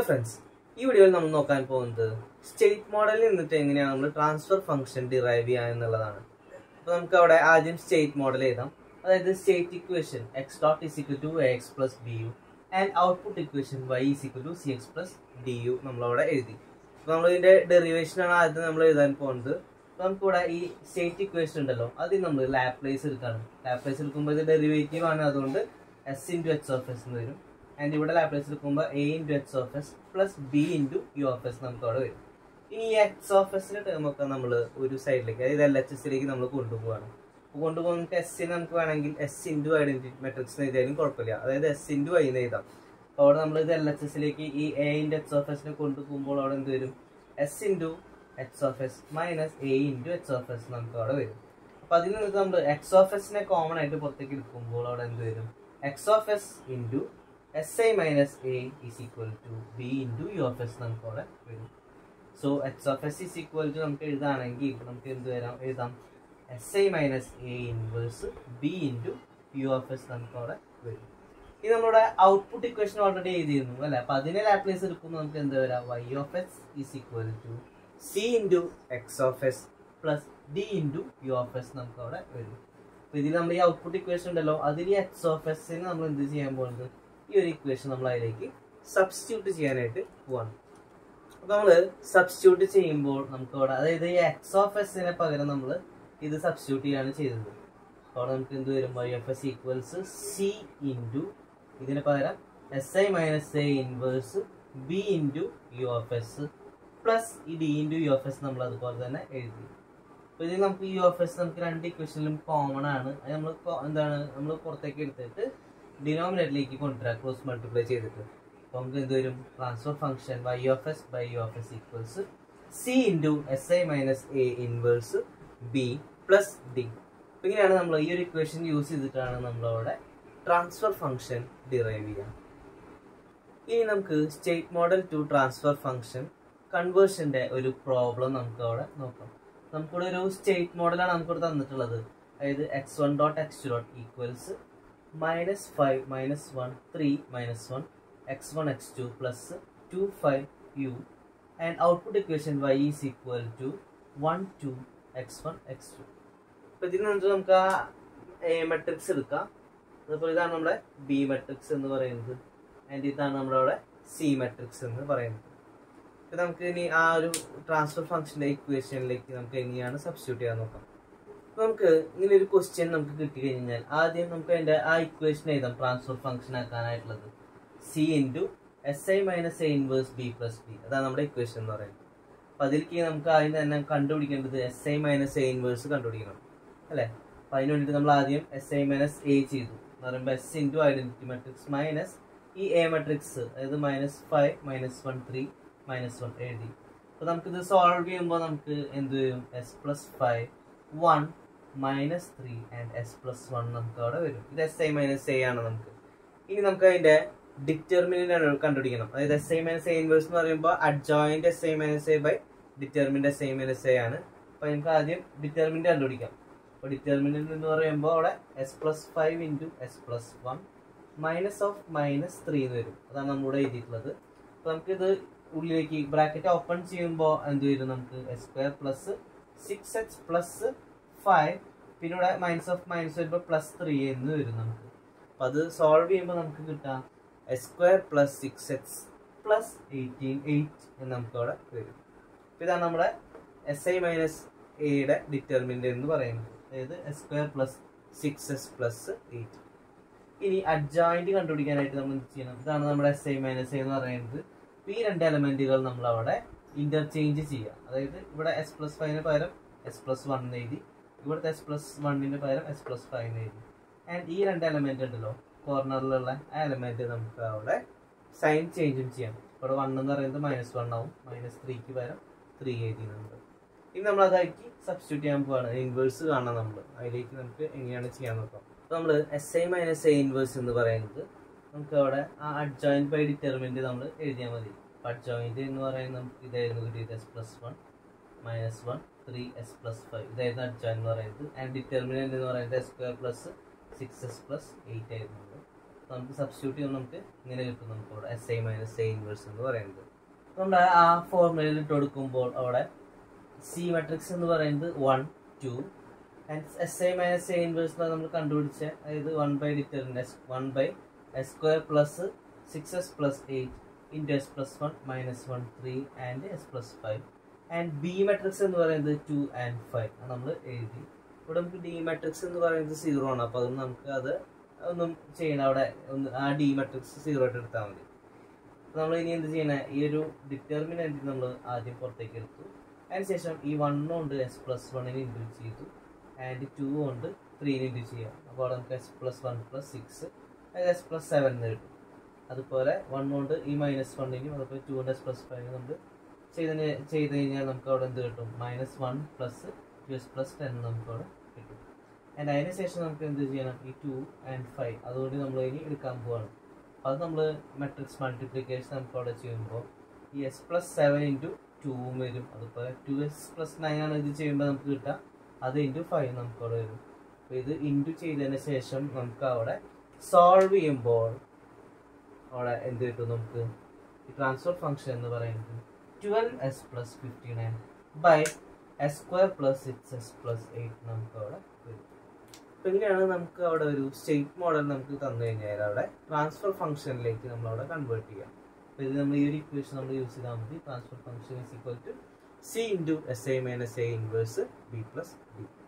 friends ഈ വീഡിയോയിൽ നമ്മൾ നോക്കാൻ പോകുന്നത് സ്റ്റേറ്റ് മോഡലിൽ നിന്നിട്ട് എങ്ങനെയാണ് നമ്മൾ ട്രാൻസ്ഫർ ഫംഗ്ഷൻ ഡിറൈവ് ചെയ്യുക എന്നുള്ളതാണ് അപ്പോൾ നമുക്ക് അവിടെ ആദ്യം സ്റ്റേറ്റ് മോഡൽ എഴുതാം അതായത് state equation X dot is equal to A X plus B U and output equation Y is equal to C X plus D U നമ്മളവിടെ എഴുതി അപ്പോൾ നമ്മൾ ഇതിന്റെ ഡെറിവേഷൻ ആണ് ആദ്യം നമ്മൾ എഴുതാൻ പോകുന്നത് അപ്പോൾ നമുക്കിവിടെ ഈ സ്റ്റേറ്റ് ഇക്വേഷൻ ഉണ്ടല്ലോ അതിൽ നമ്മൾ ലാപ്ലേസ് എടുക്കുകയാണ് ലാപ്ലേസ് എടുക്കുമ്പോൾ ഇത് ഡെറിവേറ്റീവ് ആണ് അതുകൊണ്ട് S into H of S എന്ന് വരും ആൻഡ് ഇവിടെ ലാപ്ലേസ് എടുക്കുമ്പോൾ A into H of S plus B into U of S നമുക്ക് അവിടെ വരും ഇനി ഈ എക്സ് ഓഫ് എസിന്റെ ടേമൊക്കെ നമ്മൾ ഒരു സൈഡിലേക്ക് അതായത് എൽ എച്ച് എസിലേക്ക് നമ്മൾ കൊണ്ടുപോവാണ് അപ്പോൾ കൊണ്ടുപോകുന്ന നമുക്ക് എസ് നമുക്ക് വേണമെങ്കിൽ എസ് ഇൻറ്റു ഐഡന്റിറ്റി മെട്രിക്സ് എഴുതിയാലും കുഴപ്പമില്ല അതായത് എസ് ഇൻറ്റു ഐ എന്ന് എഴുതാം അപ്പോൾ അവിടെ നമ്മൾ ഇത് എൽ എച്ച് എസിലേക്ക് ഈ എ ഇൻറ്റു എച്ച് ഓഫ് എസിനെ കൊണ്ടുപോകുമ്പോൾ അവിടെ എന്ത് വരും S into H of S minus A into H of S നമുക്ക് അവിടെ വരും അപ്പോൾ അതിൽ നിന്ന് നമ്മൾ എക്സ് ഓഫ് എസിനെ കോമൺ ആയിട്ട് പുറത്തേക്ക് എടുക്കുമ്പോൾ അവിടെ എന്ത് വരും X of S into S I minus A is equal to B into U of S നമുക്ക് അവിടെ വരും so X of S is equal to നമുക്ക് എഴുതാണെങ്കിൽ നമുക്ക് എന്ത് വരാം എഴുതാം S I minus A inverse B into U of S നമുക്ക് അവിടെ വരും ഇത് നമ്മുടെ ഔട്ട്പുട്ട് ഇക്വേഷൻ ഓൾറെഡി എഴുതിയിരുന്നു അല്ലെ അപ്പൊ അതിനെ ലാപ്ലേസ് എടുക്കുമ്പോൾ നമുക്ക് എന്ത് വരാം Y of S is equal to C into X of S plus D into U of S നമുക്ക് അവിടെ വരും അപ്പൊ ഇതിൽ നമ്മൾ ഈ ഔട്ട്പുട്ട് ഇക്വേഷൻ ഉണ്ടല്ലോ അതിൽ എക്സ് ഓഫ് എസിന് നമ്മൾ എന്ത് ചെയ്യാൻ പോകുന്നത് ഈ ഒരു ഇക്വേഷൻ നമ്മൾ അതിലേക്ക് സബ്സ്റ്റിറ്റ്യൂട്ട് ചെയ്യാനായിട്ട് പോവാണ് അപ്പൊ നമ്മൾ സബ്സ്റ്റിറ്റ്യൂട്ട് ചെയ്യുമ്പോൾ നമുക്ക് അവിടെ അതായത് ഈ എക്സ് ഓഫ് എസിനെ പകരം നമ്മൾ ഇത് സബ്സ്റ്റിറ്റ്യൂട്ട് ചെയ്യാണ് ചെയ്തത് അപ്പോൾ അവിടെ നമുക്ക് എന്ത് വരും Y F S equals C into ഇതിന് പകരം S I minus A inverse B into U of S plus ഈ D into U of S നമ്മൾ അതുപോലെ തന്നെ എഴുതി അപ്പോൾ ഇതിൽ നമുക്ക് യു ഓഫ് എസ് നമുക്ക് രണ്ട് ഇക്വേഷനിലും കോമൺ ആണ് അത് നമ്മൾ എന്താണ് നമ്മൾ പുറത്തേക്ക് എടുത്തിട്ട് ഡിനോമിനേറ്ററിലേക്ക് കൊണ്ടുവരാം ക്രോസ് മൾട്ടിപ്ലൈ ചെയ്തിട്ട് അപ്പോൾ നമുക്ക് എന്ത് വരും transfer function Y of S by U of S equals C into S I minus A inverse B plus D അപ്പോൾ ഇങ്ങനെയാണ് നമ്മൾ ഈ ഒരു ഇക്വേഷൻ യൂസ് ചെയ്തിട്ടാണ് നമ്മളവിടെ ട്രാൻസ്ഫർ ഫംഗ്ഷൻ ഡിറൈവ് ചെയ്യുക ഇനി നമുക്ക് state model to transfer function കൺവേർഷന്റെ ഒരു പ്രോബ്ലം നമുക്ക് അവിടെ നോക്കാം നമുക്കിവിടെ ഒരു സ്റ്റേറ്റ് മോഡലാണ് നമുക്കിവിടെ തന്നിട്ടുള്ളത് അതായത് X one dot X two dot equals minus five minus one three minus one X one X two plus two five U and output equation Y is equal to one two X one X two അപ്പോൾ ഇതിൽ നിന്ന് നമുക്ക് ആ A matrix എടുക്കാം അതുപോലെ ഇതാണ് നമ്മുടെ B matrix എന്ന് പറയുന്നത് ആൻഡ് ഇതാണ് നമ്മുടെ അവിടെ സി മെട്രിക്സ് എന്ന് പറയുന്നത് ഇപ്പം നമുക്ക് ഇനി ആ ഒരു ട്രാൻസ്ഫർ ഫംഗ്ഷൻ്റെ ഇക്വേഷനിലേക്ക് നമുക്ക് എങ്ങനെയാണ് സബ്സ്റ്റിറ്റ്യൂട്ട് ചെയ്യാൻ നോക്കാം അപ്പോൾ നമുക്ക് ഇങ്ങനെ ഒരു ക്വസ്റ്റ്യൻ നമുക്ക് കിട്ടി കഴിഞ്ഞാൽ ആദ്യം നമുക്ക് അതിൻ്റെ ആ ഇക്വേഷൻ എഴുതാം ട്രാൻസ്ഫർ ഫംഗ്ഷൻ ആക്കാനായിട്ടുള്ളത് C into S I minus A inverse B plus B അതാണ് നമ്മുടെ ഇക്വേഷൻ എന്ന് പറയുന്നത് അപ്പം അതിലേക്ക് നമുക്ക് ആദ്യം തന്നെ കണ്ടുപിടിക്കേണ്ടത് S I minus A inverse കണ്ടുപിടിക്കണം അല്ലേ അപ്പം അതിന് വേണ്ടിയിട്ട് നമ്മൾ ആദ്യം എസ് ഐ മൈനസ് എ ചെയ്തു എന്ന് പറയുമ്പോൾ S into identity matrix minus ഈ എ മെട്രിക്സ് അതായത് minus five minus one three minus one എഴുതി അപ്പോൾ നമുക്കിത് സോൾവ് ചെയ്യുമ്പോൾ നമുക്ക് എന്ത് വരും S plus five one minus three and S plus one നമുക്ക് അവിടെ വരും ഇത് എസ് ഐ മൈനസ് എ ആണ് നമുക്ക് ഇനി നമുക്ക് അതിൻ്റെ ഡിറ്റർമിനൻ്റ് കണ്ടുപിടിക്കണം അതായത് S I minus A inverse എന്ന് പറയുമ്പോൾ adjoint S I minus A by ഡിറ്റർമിൻ്റെ എസ് ഐ മൈനസ് എ ആണ് അപ്പോൾ നമുക്ക് ആദ്യം ഡിറ്റർമിൻ്റെ കണ്ടുപിടിക്കാം അപ്പോൾ ഡിറ്റർമിനൻ്റ് എന്ന് പറയുമ്പോൾ അവിടെ S plus five into S plus one minus of minus three എന്ന് വരും അതാണ് നമ്മളിവിടെ എഴുതിയിട്ടുള്ളത് അപ്പോൾ നമുക്കിത് ഉള്ളിലേക്ക് ബ്രാക്കറ്റ് ഓപ്പൺ ചെയ്യുമ്പോൾ എന്ത് വരും നമുക്ക് S square plus six X plus five പിന്നെ ഇവിടെ മൈനസ് ഓഫ് മൈനസ് വരുമ്പോൾ പ്ലസ് ത്രീ എന്ന് വരും നമുക്ക് അപ്പം അത് സോൾവ് ചെയ്യുമ്പോൾ നമുക്ക് കിട്ടാം S square plus six X plus eighteen eight എന്ന് നമുക്ക് അവിടെ വരും അപ്പം ഇതാണ് നമ്മുടെ എസ് ഐ മൈനസ് എയുടെ ഡിറ്റർമിൻ്റ് എന്ന് പറയുന്നത് അതായത് S square plus six S plus eight ഇനി അഡ്ജോയിന്റ് കണ്ടുപിടിക്കാനായിട്ട് നമ്മൾ എന്ത് ചെയ്യണം ഇതാണ് നമ്മുടെ എസ് ഐ മൈനസ് എ എന്ന് പറയുന്നത് ഈ രണ്ട് എലമെന്റുകൾ നമ്മൾ അവിടെ ഇന്റർചേഞ്ച് ചെയ്യുക അതായത് ഇവിടെ എസ് പ്ലസ് ഫൈവിന് പകരം എസ് പ്ലസ് വൺ എഴുതി ഇവിടുത്തെ എസ് പ്ലസ് വണ്ണിന് പകരം എസ് പ്ലസ് ഫൈവ് എഴുതി ആൻഡ് ഈ രണ്ട് എലമെന്റ് ഉണ്ടല്ലോ കോർണറിലുള്ള ആ എലമെന്റ് നമുക്ക് അവിടെ സൈൻ ചേഞ്ചും ചെയ്യാം ഇവിടെ വൺ എന്ന് പറയുന്നത് മൈനസ് വൺ ആവും മൈനസ് ത്രീക്ക് പകരം ത്രീ എഴുതിയിട്ടുണ്ട് ഇനി നമ്മൾ അതാക്കി സബ്സ്റ്റിറ്റ്യൂട്ട് ചെയ്യാൻ പോവാണ് ഇൻവേഴ്സ് കാണാം നമ്മൾ അതിലേക്ക് നമുക്ക് എങ്ങനെയാണ് ചെയ്യാൻ നോക്കാം അപ്പോൾ നമ്മൾ S I minus A inverse എന്ന് പറയുന്നത് നമുക്ക് അവിടെ ആ അഡ്ജോയിന്റ് ബൈ ഡിറ്റർമിന്റ് നമ്മൾ എഴുതിയാൽ മതി അഡ്ജോയിന്റ് എന്ന് പറയുന്നത് നമുക്ക് ഇതായിരുന്നു കിട്ടിയത് S plus one minus one three S plus five ഇതായിരുന്നു അഡ്ജോയിന്റ് എന്ന് പറയുന്നത് ആൻഡ് ഡിറ്റർമിനന്റ് എന്ന് പറയുന്നത് S square plus six S plus eight ആയിരുന്നു നമുക്ക് സബ്സ്റ്റിറ്റ്യൂട്ട് ചെയ്യുമ്പോൾ നമുക്ക് ഇങ്ങനെ കിട്ടും നമുക്ക് അവിടെ S I minus A inverse എന്ന് പറയുന്നത് നമ്മുടെ ആ ഫോർമുലയിൽ ഇട്ട് കൊടുക്കുമ്പോൾ അവിടെ സി മെട്രിക്സ് എന്ന് പറയുന്നത് one two and S I minus A inverse നമ്മൾ കണ്ടുപിടിച്ച അതായത് one by determinant S one by S square plus six S plus eight into S plus one minus one three and S plus five and B matrix എന്ന് പറയുന്നത് two and five നമ്മൾ എഴുതി ഇവിടെ നമുക്ക് D matrix എന്ന് പറയുന്നത് zero ആണ് അപ്പോൾ അതുകൊണ്ട് നമുക്ക് അത് ഒന്നും ചെയ്യണം അവിടെ ഒന്ന് ആ ഡി മെട്രിക്സ് സീറോ ആയിട്ട് എടുത്താൽ മതി അപ്പോൾ നമ്മൾ ഇനി എന്ത് ചെയ്യണേ ഈ ഒരു ഡിറ്റർമിനൻറ്റ് നമ്മൾ ആദ്യം പുറത്തേക്ക് എടുത്തു അതിനുശേഷം ഈ വൺ കൊണ്ട് എസ് പ്ലസ് വണ്ണിന് ഇൻറ്റു ചെയ്തു ആൻഡ് ടു കൊണ്ട് ത്രീന് ഇൻറ്റു ചെയ്യാം അപ്പോൾ അവിടെ നമുക്ക് S plus one plus six S plus seven എന്ന് കിട്ടും അതുപോലെ വൺ കൊണ്ട് ഈ മൈനസ് വണ്ണിനും അതുപോലെ ടു കൊണ്ട് എസ് പ്ലസ് ഫൈവ് നമ്മൾ ചെയ്തതിന് ചെയ്ത് കഴിഞ്ഞാൽ നമുക്ക് അവിടെ എന്ത് കിട്ടും minus one plus two S plus ten നമുക്ക് അവിടെ കിട്ടും ആൻഡ് അതിന് ശേഷം നമുക്ക് എന്ത് ചെയ്യണം ഈ ടു ആൻഡ് ഫൈവ് അതുകൊണ്ട് നമ്മൾ ഇനി എടുക്കാൻ പോവാണ് അപ്പോൾ അത് നമ്മൾ മെട്രിക്സ് മൾട്ടിപ്ലിക്കേഷൻ നമുക്ക് അവിടെ ചെയ്യുമ്പോൾ ഈ എസ് പ്ലസ് സെവൻ ഇൻറ്റു ടൂവും വരും അതുപോലെ ടു എസ് പ്ലസ് നയൻ ആണ് ഇത് ചെയ്യുമ്പോൾ നമുക്ക് കിട്ടുക അത് ഇൻറ്റു ഫൈവ് നമുക്ക് അവിടെ വരും അപ്പോൾ ഇത് ഇൻറ്റു ചെയ്തതിന് ശേഷം നമുക്ക് അവിടെ സോൾവ് ചെയ്യുമ്പോൾ അവിടെ എന്ത് കിട്ടും നമുക്ക് ഈ ട്രാൻസ്ഫർ ഫംഗ്ഷൻ എന്ന് പറയുന്നത് twelve S plus fifty nine by S square plus six S plus eight നമുക്ക് അവിടെ വരും അപ്പോൾ ഇങ്ങനെയാണ് നമുക്ക് അവിടെ ഒരു സ്റ്റേറ്റ് മോഡൽ നമുക്ക് തന്നു കഴിഞ്ഞാൽ അവിടെ ട്രാൻസ്ഫർ ഫംഗ്ഷനിലേക്ക് നമ്മൾ അവിടെ കൺവേർട്ട് ചെയ്യാം അപ്പോൾ ഇത് നമ്മൾ ഈ ഒരു ഇക്വേഷൻ നമ്മൾ യൂസ് ചെയ്താൽ മതി transfer function is equal to C into S I minus A inverse B plus B